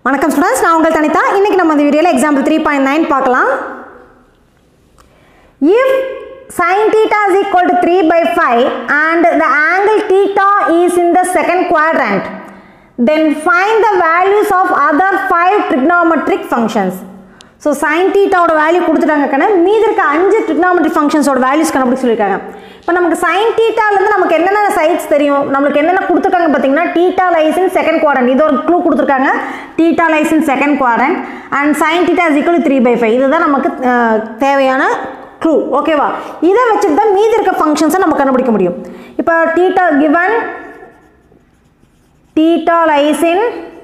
வணக்கம் ஸ்டூடெண்ட்ஸ் நான் உங்கள் தனிதா இன்னைக்கு நம்ம இந்த வீடியோவில் எக்ஸாம்பிள் த்ரீ பாயிண்ட் நைன் பார்க்கலாம் if sin theta is equal to 3 by 5 and the angle theta is in the second quadrant then find the values of other five trigonometric functions so sine தீட்டாவோட value கொடுத்துட்டாங்க கண்ணு மீதி இருக்க அஞ்சு trigonometry ஃபங்க்ஷன்ஸோட values கண்டுபிடிச்சு சொல்லியிருக்காங்க இப்போ நமக்கு சைன் தீட்டாலேருந்து நமக்கு என்னென்ன சைட்ஸ் தெரியும் நம்மளுக்கு என்னென்ன கொடுத்துருக்காங்க பார்த்தீங்கன்னா theta lies in second quadrant இது ஒரு க்ளூ கொடுத்துருக்காங்க theta lies in second quadrant and sine theta is equal three by five இதுதான் நமக்கு அஹ், தேவையான க்ளூ ஓகேவா இதை வச்சுட்டு தான் மீதி இருக்க ஃபங்க்ஷன்ஸை நம்ம கண்டுபிடிக்க முடியும் இப்போ theta given theta lies in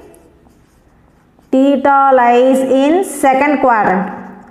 theta lies in second quadrant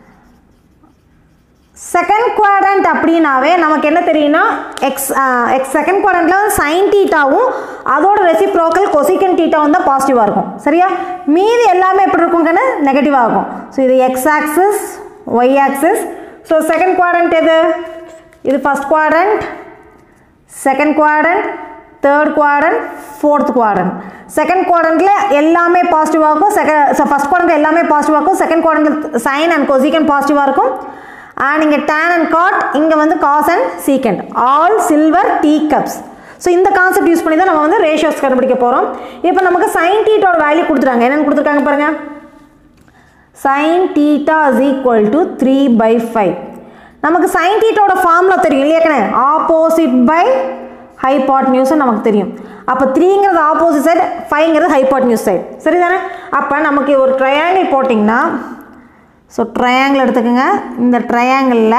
second quadrant அப்படின்னாவே நமக்கு என்ன தெரியும்னா எக்ஸ் எக்ஸ் செகண்ட் குவாட்ரண்ட்டில் சைன் டீட்டாவும் அதோட ரெசிப்ரோக்கல் கொசிக்கன் டீட்டாவும் தான் பாசிட்டிவாக இருக்கும் சரியா மீதி எல்லாமே எப்படி இருக்குங்கன்னு நெகட்டிவாக இருக்கும் ஸோ இது X axis Y axis so second quadrant எது இது first quadrant second quadrant third quadrant fourth quadrant second குவாட்ரண்ட்டில் எல்லாமே பாசிட்டிவாக இருக்கும் செகண்ட் ஃபஸ்ட் குவாட்ரண்ட் எல்லாமே பாசிட்டிவாக இருக்கும் செகண்ட் குவாட்ரண்ட்டில் சைன் அண்ட் கொசிகன் பாசிட்டிவாக இருக்கும் அண்ட் இங்கே டேன் அண்ட் காட் இங்கே வந்து cos and secant all silver tea cups so இந்த கான்செப்ட் யூஸ் பண்ணி தான் நம்ம வந்து ரேஷியோஸ் கண்டுபிடிக்க போகிறோம் இப்போ நமக்கு சைன் டீட்டோட வேல்யூ கொடுத்துட்டாங்க என்னென்னு கொடுத்துருக்காங்க பாருங்கள் sine theta is equal to three by five நமக்கு சைன் டீட்டோட ஃபார்முலா தெரியும் இல்லையாக்கண்ணே ஆப்போசிட் பை ஹைபாட் நியூஸும் நமக்கு தெரியும் அப்போ த்ரீங்கிறது ஆப்போசிட் சைடு ஃபைவ்ங்கிறது ஹைபாட் நியூஸ் சைடு சரிதானே அப்போ நமக்கு ஒரு ட்ரையாங்கிள் போட்டிங்கன்னா ஸோ ட்ரையாங்கிள் எடுத்துக்கோங்க இந்த ட்ரையாங்கிளில்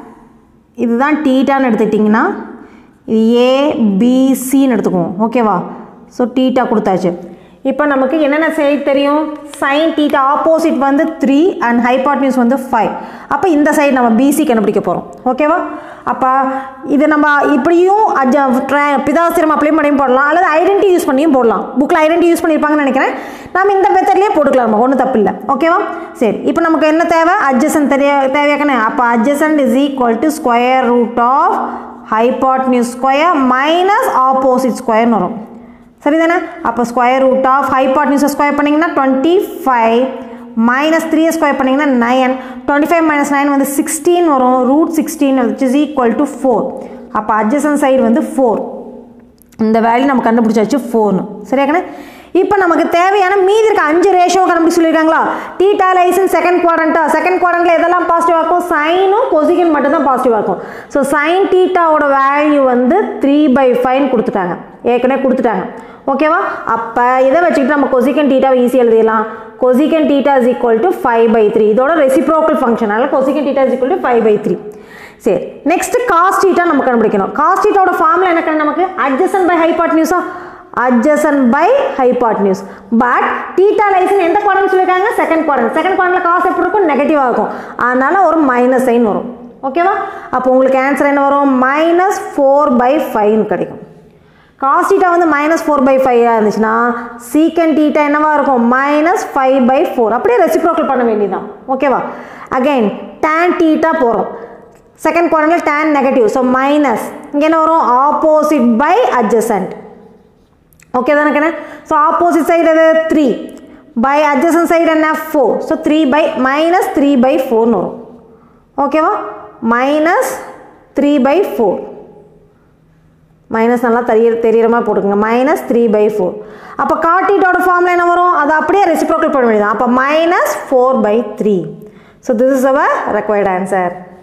இதுதான் டீட்டான்னு எடுத்துக்கிட்டிங்கன்னா இது ஏபிசின்னு எடுத்துக்குவோம் ஓகேவா ஸோ டீட்டா கொடுத்தாச்சு இப்போ நமக்கு என்னென்ன சைடு தெரியும் சைன் டீட்டா ஆப்போசிட் வந்து த்ரீ அண்ட் ஹைபாட்னியூஸ் வந்து ஃபைவ் அப்போ இந்த சைடு நம்ம பிசி கண்டுபிடிக்க போகிறோம் ஓகேவா அப்போ இது நம்ம இப்படியும் அஜ பிதாசிரம் அப்ளை பண்ணியும் போடலாம் அல்லது ஐடென்டி யூஸ் பண்ணியும் போடலாம் புக்கில் ஐடென்டி யூஸ் பண்ணியிருப்பாங்கன்னு நினைக்கிறேன் நம்ம இந்த மெத்தட்லேயே போட்டுக்கலாம் நம்ம ஒன்றும் தப்பு இல்லை ஓகேவா சரி இப்போ நமக்கு என்ன தேவை அட்ஜசன் தெரிய தேவையாக்கண்ணே அப்போ adjacent is equal to square root of hypotenuse square minus opposite ஸ்கொயர்னு வரும் சரிதானே அப்போ ஸ்கொயர் ரூட் ஆஃப் ஹைபாட்னியூஸை ஸ்கொயர் பண்ணிங்கன்னா டுவெண்ட்டி ஃபைவ் மைனஸ் த்ரீயை ஸ்கொயர் பண்ணிங்கன்னா nine twenty five minus nine வந்து சிக்ஸ்டீன் வரும் root sixteen which is equal to four அப்போ அட்ஜசன் சைடு வந்து ஃபோர் இந்த வேல்யூ நம்ம கண்டுபிடிச்சாச்சு ஃபோர்னு சரியாக்கண்ணே இப்போ நமக்கு தேவையான மீதி இருக்க அஞ்சு ரேஷியோ கண்டுபிடிச்சு சொல்லியிருக்காங்களா டீட்டா லைசன் செகண்ட் குவாரண்டா செகண்ட் குவாரண்ட்டில் எதெல்லாம் பாசிட்டிவாக இருக்கும் சைனும் கொசிகன் மட்டும் தான் பாசிட்டிவாக இருக்கும் ஸோ சைன் டீட்டாவோட வேல்யூ வந்து த்ரீ பை ஃபைவ்னு கொடுத்துட்டாங்க ஏற்கனவே கொடுத்துட்டாங்க ஓகேவா அப்போ இதை வச்சுக்கிட்டு நம்ம கொசிகன் டீட்டாவை ஈஸியாக எழுதிடலாம் cosecant theta is equal to five by three இதோட ரெசிப்ரோக்கல் ஃபங்க்ஷன் அதனால் cosecant theta is equal to five by three சரி நெக்ஸ்ட் காஸ்ட் டீட்டா நம்ம கண்டுபிடிக்கணும் காஸ்ட் டீட்டாவோட ஃபார்முலா என்ன நமக்கு அட்ஜசன் பை ஹைபாட் நியூஸா adjacent by hypotenuse but theta lies in எந்த குவாரன் சொல்லியிருக்காங்க செகண்ட் குவாரன் செகண்ட் குவாரனில் காசு எப்படி இருக்கும் நெகட்டிவாக இருக்கும் அதனால ஒரு மைனஸ் சைன் வரும் ஓகேவா அப்போ உங்களுக்கு ஆன்சர் என்ன வரும் மைனஸ் ஃபோர் பை ஃபைவ்னு கிடைக்கும் காஸ் டீட்டா வந்து மைனஸ் ஃபோர் பை ஃபைவாக இருந்துச்சுன்னா சீக்கன் டீட்டா என்னவா இருக்கும் மைனஸ் ஃபைவ் பை ஃபோர் அப்படியே ரெசிப்ரோக்கல் பண்ண வேண்டியதான் ஓகேவா அகைன் டேன் டீட்டா போகிறோம் செகண்ட் குவாரனில் டேன் நெகட்டிவ் ஸோ மைனஸ் இங்கே என்ன வரும் ஆப்போசிட் பை adjacent ஓகே தானே கண்ணே ஸோ ஆப்போசிட் சைடு அது த்ரீ பை அட்ஜசன் சைடு என்ன four so three by minus three by ஃபோர்னு வரும் ஓகேவா minus three by four minus நல்லா தெரிய தெரியிற மாதிரி போட்டுக்கோங்க மைனஸ் த்ரீ பை ஃபோர் அப்போ காட்டீட்டோட ஃபார்மில் என்ன வரும் அது அப்படியே ரெசிப்ரோக்கல் பண்ண வேண்டியது அப்போ minus four by three so this is our required answer